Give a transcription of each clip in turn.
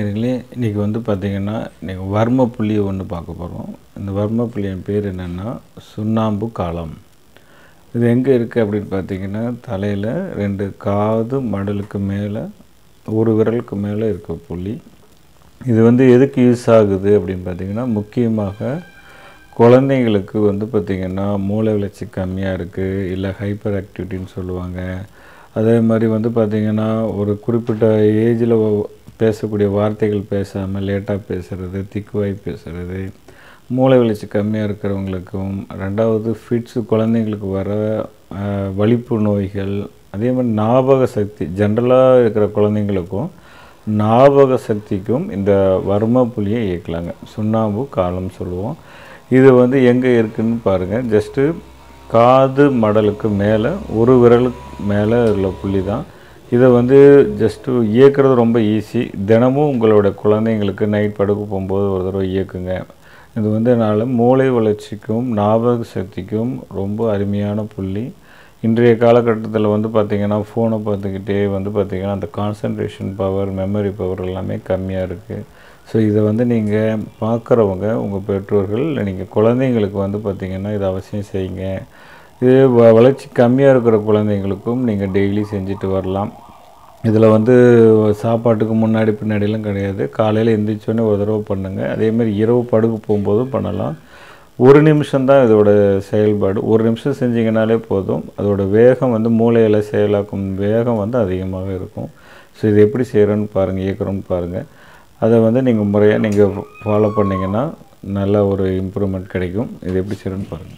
நேர்களே இன்றைக்கி வந்து பார்த்திங்கன்னா இன்றைக்கி வர்ம புள்ளியை ஒன்று பார்க்க போகிறோம் இந்த வர்ம புள்ளியின் பேர் என்னென்னா சுண்ணாம்பு காலம் இது எங்கே இருக்குது அப்படின்னு பார்த்தீங்கன்னா தலையில் ரெண்டு காது மடலுக்கு மேலே ஒரு விரலுக்கு மேலே இருக்க புள்ளி இது வந்து எதுக்கு யூஸ் ஆகுது அப்படின்னு பார்த்தீங்கன்னா முக்கியமாக குழந்தைங்களுக்கு வந்து பார்த்திங்கன்னா மூளை வளர்ச்சி கம்மியாக இருக்குது இல்லை ஹைப்பர் ஆக்டிவிட்டின்னு சொல்லுவாங்க அதே மாதிரி வந்து பார்த்திங்கன்னா ஒரு குறிப்பிட்ட ஏஜில் பேசக்கூடிய வார்த்தைகள் பேசாமல் லேட்டாக பேசுகிறது திக்குவாய் பேசுகிறது மூளை வளர்ச்சி கம்மியாக இருக்கிறவங்களுக்கும் ரெண்டாவது ஃபிட்ஸு குழந்தைங்களுக்கு வர அஹ், வலிப்பு நோய்கள் அதே மாதிரி ஞாபக சக்தி ஜென்ரலாக இருக்கிற குழந்தைங்களுக்கும் ஞாபக சக்திக்கும் இந்த வர்ம புள்ளியை இயக்கலாங்க சுண்ணாம்பு காலம் சொல்லுவோம் இது வந்து எங்கே இருக்குன்னு பாருங்கள் ஜஸ்ட்டு காது மடலுக்கு மேலே ஒரு விரலுக்கு மேலே உள்ள புள்ளி தான் இதை வந்து ஜஸ்ட்டு இயக்குறது ரொம்ப ஈஸி தினமும் உங்களோட குழந்தைங்களுக்கு நைட் படுக்க போகும்போது ஒரு தடவை இயக்குங்க இது வந்து என்னால் மூளை வளர்ச்சிக்கும் ஞாபக சக்திக்கும் ரொம்ப அருமையான புள்ளி இன்றைய காலகட்டத்தில் வந்து பார்த்திங்கன்னா ஃபோனை பார்த்துக்கிட்டே வந்து பார்த்திங்கன்னா அந்த கான்சன்ட்ரேஷன் பவர் மெமரி பவர் எல்லாமே கம்மியாக இருக்குது ஸோ இதை வந்து நீங்கள் பார்க்குறவங்க உங்கள் பெற்றோர்கள் இல்லை நீங்கள் குழந்தைங்களுக்கு வந்து பார்த்திங்கன்னா இதை அவசியம் செய்யுங்க இது வ- வளர்ச்சி கம்மியாக இருக்கிற குழந்தைங்களுக்கும் நீங்கள் டெய்லி செஞ்சுட்டு வரலாம் இதில் வந்து சாப்பாட்டுக்கு முன்னாடி பின்னாடிலாம் கிடையாது காலையில் எந்திரிச்சோடனே ஒரு தடவை பண்ணுங்கள் அதேமாதிரி இரவு படுக்க போகும்போதும் பண்ணலாம் ஒரு நிமிஷம் தான் இதோட செயல்பாடு ஒரு நிமிஷம் செஞ்சீங்கனாலே போதும் அதோட வேகம் வந்து மூளையில் செயலாக்கும் வேகம் வந்து அதிகமாக இருக்கும் ஸோ இது எப்படி செய்கிறோன்னு பாருங்கள் இயக்குறோன்னு பாருங்கள் அதை வந்து நீங்கள் முறையாக நீங்கள் ஃபாலோ பண்ணிங்கன்னா நல்ல ஒரு இம்ப்ரூவ்மெண்ட் கிடைக்கும் இது எப்படி செய்கிறோன்னு பாருங்கள்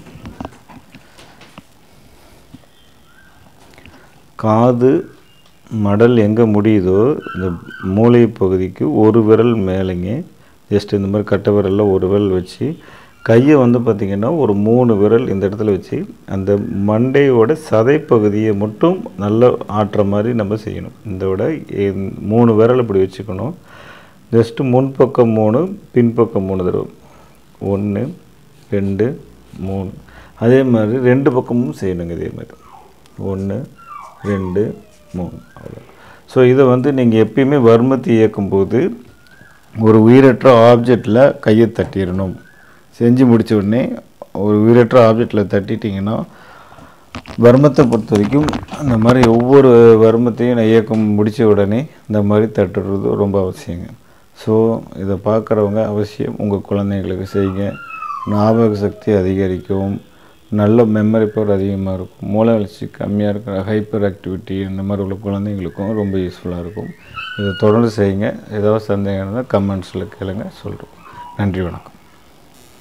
காது மடல் எங்கே முடியுதோ இந்த மூளை பகுதிக்கு ஒரு விரல் மேலேங்க ஜஸ்ட் இந்த மாதிரி கட்டை விரலில் ஒரு விரல் வச்சு கையை வந்து பார்த்திங்கன்னா ஒரு மூணு விரல் இந்த இடத்துல வச்சு அந்த மண்டையோட சதைப்பகுதியை மட்டும் நல்லா ஆட்டுற மாதிரி நம்ம செய்யணும் இதோட இந்த மூணு விரல் இப்படி வச்சுக்கணும் ஜஸ்ட்டு முன்பக்கம் மூணு பின்பக்கம் மூணு தடவை ஒன்று ரெண்டு மூணு அதே மாதிரி ரெண்டு பக்கமும் செய்யணுங்க இதே மாதிரி ஒன்று ரெண்டு மூணு அவ்வளோ ஸோ இதை வந்து நீங்கள் எப்பயுமே வர்மத்தை இயக்கும்போது ஒரு உயிரற்ற ஆப்ஜெக்டில் கையை தட்டிடணும் செஞ்சு முடிச்ச உடனே ஒரு உயிரற்ற ஆப்ஜெக்டில் தட்டிட்டிங்கன்னா வர்மத்தை பொறுத்த வரைக்கும் அந்த மாதிரி ஒவ்வொரு வர்மத்தையும் நான் இயக்கம் முடித்த உடனே இந்த மாதிரி தட்டுறது ரொம்ப அவசியங்க ஸோ இதை பார்க்குறவங்க அவசியம் உங்கள் குழந்தைங்களுக்கு செய்யுங்க ஞாபக சக்தி அதிகரிக்கும் நல்ல மெமரி பவர் அதிகமாக இருக்கும் மூளை வளர்ச்சி கம்மியாக இருக்கிற ஹைப்பர் ஆக்டிவிட்டி இந்த மாதிரி உள்ள குழந்தைங்களுக்கும் ரொம்ப யூஸ்ஃபுல்லாக இருக்கும் இதை தொடர்ந்து செய்யுங்க ஏதாவது சந்தேகம் இருந்தால் கமெண்ட்ஸில் கேளுங்க சொல்கிறோம் நன்றி வணக்கம்